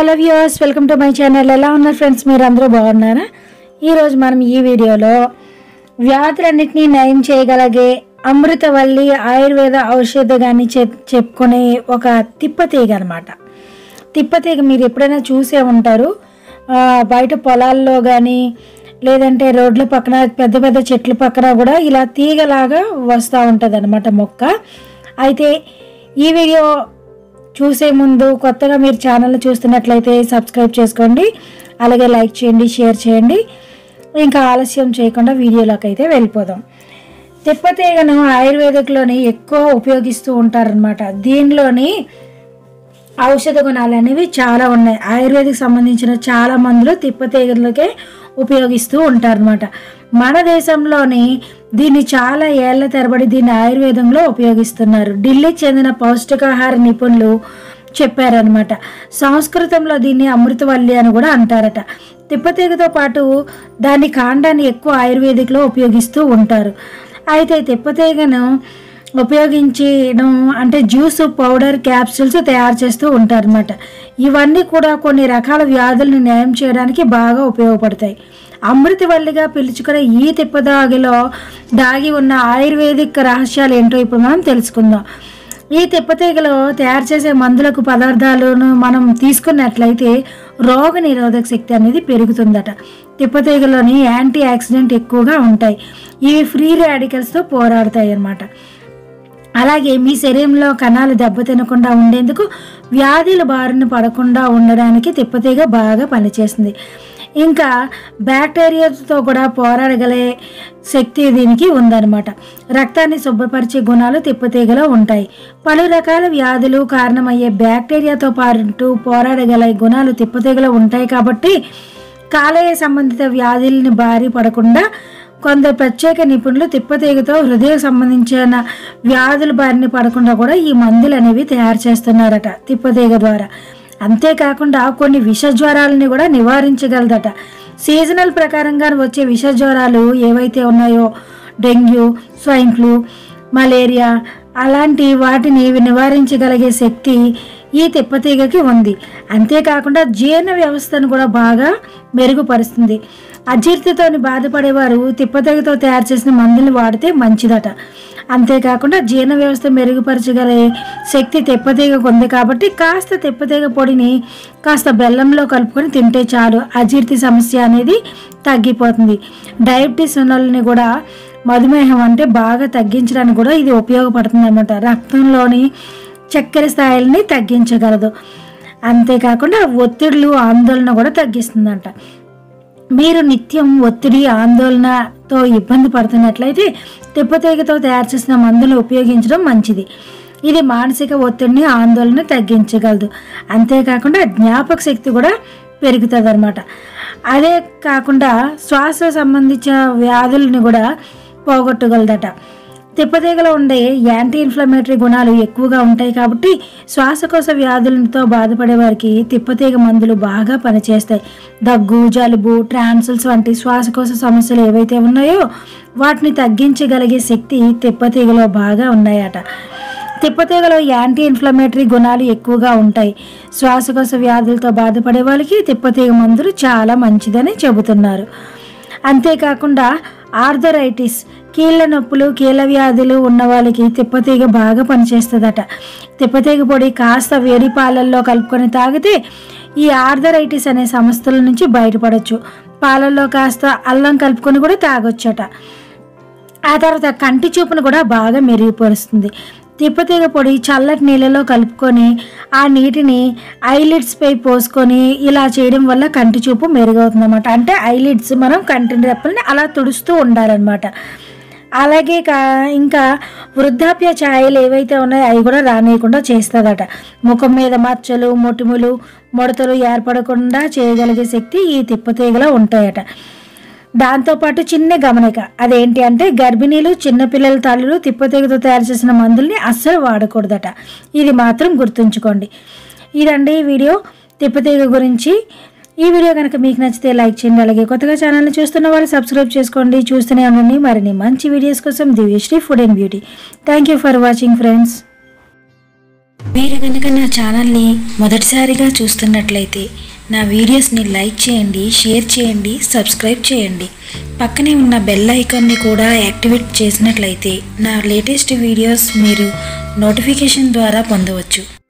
hello viewers welcome to my channel ఎలా ఉన్నారు friends మీరు అందరూ బాగున్నారా ఈరోజు మనం ఈ వీడియోలో వ్యాధులన్నింటినీ నయం చేయగలిగే అమృతవల్లి ఆయుర్వేద ఔషధగాన్ని చె చెప్పుకునే ఒక తిప్పతీగ అనమాట తిప్పతీగ మీరు ఎప్పుడైనా చూసే ఉంటారు ఆ, బయట పొలాల్లో కానీ లేదంటే రోడ్ల పక్కన పెద్ద పెద్ద చెట్ల పక్కన కూడా ఇలా తీగలాగా వస్తూ ఉంటుంది అనమాట మొక్క అయితే ఈ వీడియో చూసే ముందు కొత్తగా మీరు ఛానల్ చూస్తున్నట్లయితే సబ్స్క్రైబ్ చేసుకోండి అలాగే లైక్ చేయండి షేర్ చేయండి ఇంకా ఆలస్యం చేయకుండా వీడియోలోకి అయితే వెళ్ళిపోదాం తిప్పతీగను ఆయుర్వేదిక్లోని ఎక్కువ ఉపయోగిస్తూ ఉంటారనమాట దీనిలోని ఔషధ గుణాలు అనేవి చాలా ఉన్నాయి ఆయుర్వేదిక్ సంబంధించిన చాలా మందులు తిప్పతీగలకే ఉపయోగిస్తూ ఉంటారనమాట మన దేశంలోని దీన్ని చాలా ఏళ్ల తరబడి దీన్ని ఆయుర్వేదంలో ఉపయోగిస్తున్నారు ఢిల్లీకి చెందిన పౌష్టికాహార నిపుణులు చెప్పారనమాట సంస్కృతంలో దీన్ని అమృతవల్లి అని కూడా అంటారట తిప్పతీగతో పాటు దాని కాండాన్ని ఎక్కువ ఆయుర్వేదిక్లో ఉపయోగిస్తూ ఉంటారు అయితే తిప్పతీగను ఉపయోగించడం అంటే జ్యూస్ పౌడర్ క్యాప్సూల్స్ తయారు చేస్తూ ఉంటారన్నమాట ఇవన్నీ కూడా కొన్ని రకాల వ్యాధులను నయం చేయడానికి బాగా ఉపయోగపడతాయి అమృతవల్లిగా పిలుచుకునే ఈ తిప్పదాగిలో దాగి ఉన్న ఆయుర్వేదిక్ రహస్యాలు ఏంటో ఇప్పుడు మనం తెలుసుకుందాం ఈ తిప్పతీగలో తయారు చేసే మందులకు పదార్థాలను మనం తీసుకున్నట్లయితే రోగ నిరోధక శక్తి అనేది పెరుగుతుందట తిప్పతీగలోని యాంటీ ఆక్సిడెంట్ ఎక్కువగా ఉంటాయి ఇవి ఫ్రీ రాడికల్స్తో పోరాడతాయి అన్నమాట అలాగే మీ శరీరంలో కణాలు దెబ్బతినకుండా ఉండేందుకు వ్యాధుల బారిన పడకుండా ఉండడానికి తిప్పతీగ బాగా పనిచేస్తుంది ఇంకా బ్యాక్టీరియాతో కూడా పోరాడగలే శక్తి దీనికి ఉందన్నమాట రక్తాన్ని శుభ్రపరిచే గుణాలు తిప్పతీగలో ఉంటాయి పలు రకాల వ్యాధులు కారణమయ్యే బ్యాక్టీరియాతో పాటు పోరాడగల గుణాలు తిప్పతీగలో ఉంటాయి కాబట్టి కాలేయ సంబంధిత వ్యాధుల్ని బారి పడకుండా కొందరు ప్రత్యేక నిపుణులు తిప్పతీగతో హృదయ సంబంధించిన వ్యాధుల బారిన పడకుండా కూడా ఈ మందులు అనేవి తయారు చేస్తున్నారట తిప్పతీగ ద్వారా అంతేకాకుండా కొన్ని విష జ్వరాలని కూడా నివారించగలదట సీజనల్ ప్రకారంగా వచ్చే విష జ్వరాలు ఏవైతే ఉన్నాయో డెంగ్యూ స్వైన్ ఫ్లూ మలేరియా అలాంటి వాటిని నివారించగలిగే శక్తి ఈ తిప్పతీగకి ఉంది అంతేకాకుండా జీర్ణ వ్యవస్థను కూడా బాగా మెరుగుపరుస్తుంది అజీర్తితోని బాధపడేవారు తిప్పతీగతో తయారు చేసిన మందులు వాడితే మంచిదట అంతేకాకుండా జీర్ణ వ్యవస్థ మెరుగుపరచగలే శక్తి తిప్పతీగకు ఉంది కాబట్టి కాస్త తిప్పతీగ పొడిని కాస్త బెల్లంలో కలుపుకొని తింటే చాలు అజీర్తి సమస్య అనేది తగ్గిపోతుంది డయాబెటీస్ ఉన్నోళ్ళని కూడా మధుమేహం అంటే బాగా తగ్గించడానికి కూడా ఇది ఉపయోగపడుతుంది అనమాట రక్తంలోని చక్కెర స్థాయిల్ని తగ్గించగలదు అంతేకాకుండా ఒత్తిడులు ఆందోళన కూడా తగ్గిస్తుందంట మీరు నిత్యం ఒత్తిడి ఆందోళనతో ఇబ్బంది పడుతున్నట్లయితే తిప్పతీగతో తయారు చేసిన మందులు ఉపయోగించడం మంచిది ఇది మానసిక ఒత్తిడిని ఆందోళన తగ్గించగలదు అంతేకాకుండా జ్ఞాపక శక్తి కూడా పెరుగుతుంది అనమాట అదే కాకుండా శ్వాస సంబంధించిన వ్యాధుల్ని కూడా పోగొట్టగలదట తిప్పతీగలో ఉండే యాంటీ ఇన్ఫ్లమేటరీ గుణాలు ఎక్కువగా ఉంటాయి కాబట్టి శ్వాసకోశ వ్యాధులతో బాధపడే వారికి తిప్పతీగ మందులు బాగా పనిచేస్తాయి దగ్గు జలుబు ట్రాన్సిల్స్ వంటి శ్వాసకోశ సమస్యలు ఏవైతే ఉన్నాయో వాటిని తగ్గించగలిగే శక్తి తిప్పతీగలో బాగా ఉన్నాయట తిప్పతీగలో యాంటీ ఇన్ఫ్లమేటరీ గుణాలు ఎక్కువగా ఉంటాయి శ్వాసకోశ వ్యాధులతో బాధపడే వాళ్ళకి తిప్పతీగ మందులు చాలా మంచిదని చెబుతున్నారు అంతేకాకుండా ఆర్థరైటిస్ కీళ్ళ నొప్పులు కీళ్ళ వ్యాధులు ఉన్న వాళ్ళకి తిప్పతీగ బాగా పనిచేస్తుందట తిప్పతీగ పొడి కాస్త వేడి పాలల్లో కలుపుకొని తాగితే ఈ ఆర్థరైటిస్ అనే సమస్యల నుంచి బయటపడవచ్చు పాలల్లో కాస్త అల్లం కలుపుకొని కూడా తాగొచ్చట ఆ తర్వాత కంటి చూపును కూడా బాగా మెరుగుపరుస్తుంది తిప్పతీగ పొడి చల్లటి నీళ్ళలో కలుపుకొని ఆ నీటిని ఐలిడ్స్ పై పోసుకొని ఇలా చేయడం వల్ల కంటి చూపు మెరుగవుతుంది అనమాట అంటే ఐలిడ్స్ మనం కంటి రెప్పల్ని అలా తుడుస్తూ ఉండాలన్నమాట అలాగే కా ఇంకా వృద్ధాప్య ఛాయలు ఏవైతే ఉన్నాయో అవి కూడా రానియకుండా చేస్తుందట ముఖం మీద మచ్చలు మొటిములు ముడతలు ఏర్పడకుండా చేయగలిగే శక్తి ఈ తిప్పతీగలో ఉంటాయట దాంతోపాటు చిన్న గమనిక అదేంటి అంటే గర్భిణీలు చిన్నపిల్లల తల్లులు తిప్పతీగతో తయారు చేసిన మందుల్ని అస్సలు వాడకూడదట ఇది మాత్రం గుర్తుంచుకోండి ఇదండి ఈ వీడియో తిప్పతీగ గురించి ఈ వీడియో కనుక మీకు నచ్చితే లైక్ చేయండి అలాగే కొత్తగా ఛానల్ని చూస్తున్న వాళ్ళు సబ్స్క్రైబ్ చేసుకోండి చూస్తూనే ఉండండి మరిన్ని మంచి వీడియోస్ కోసం Divyasri food and beauty thank you for watching friends మీరు కనుక నా ఛానల్ని మొదటిసారిగా చూస్తున్నట్లయితే నా వీడియోస్ని లైక్ చేయండి షేర్ చేయండి సబ్స్క్రైబ్ చేయండి పక్కనే ఉన్న బెల్ ఐకాన్ని కూడా యాక్టివేట్ చేసినట్లయితే నా లేటెస్ట్ వీడియోస్ మీరు నోటిఫికేషన్ ద్వారా పొందవచ్చు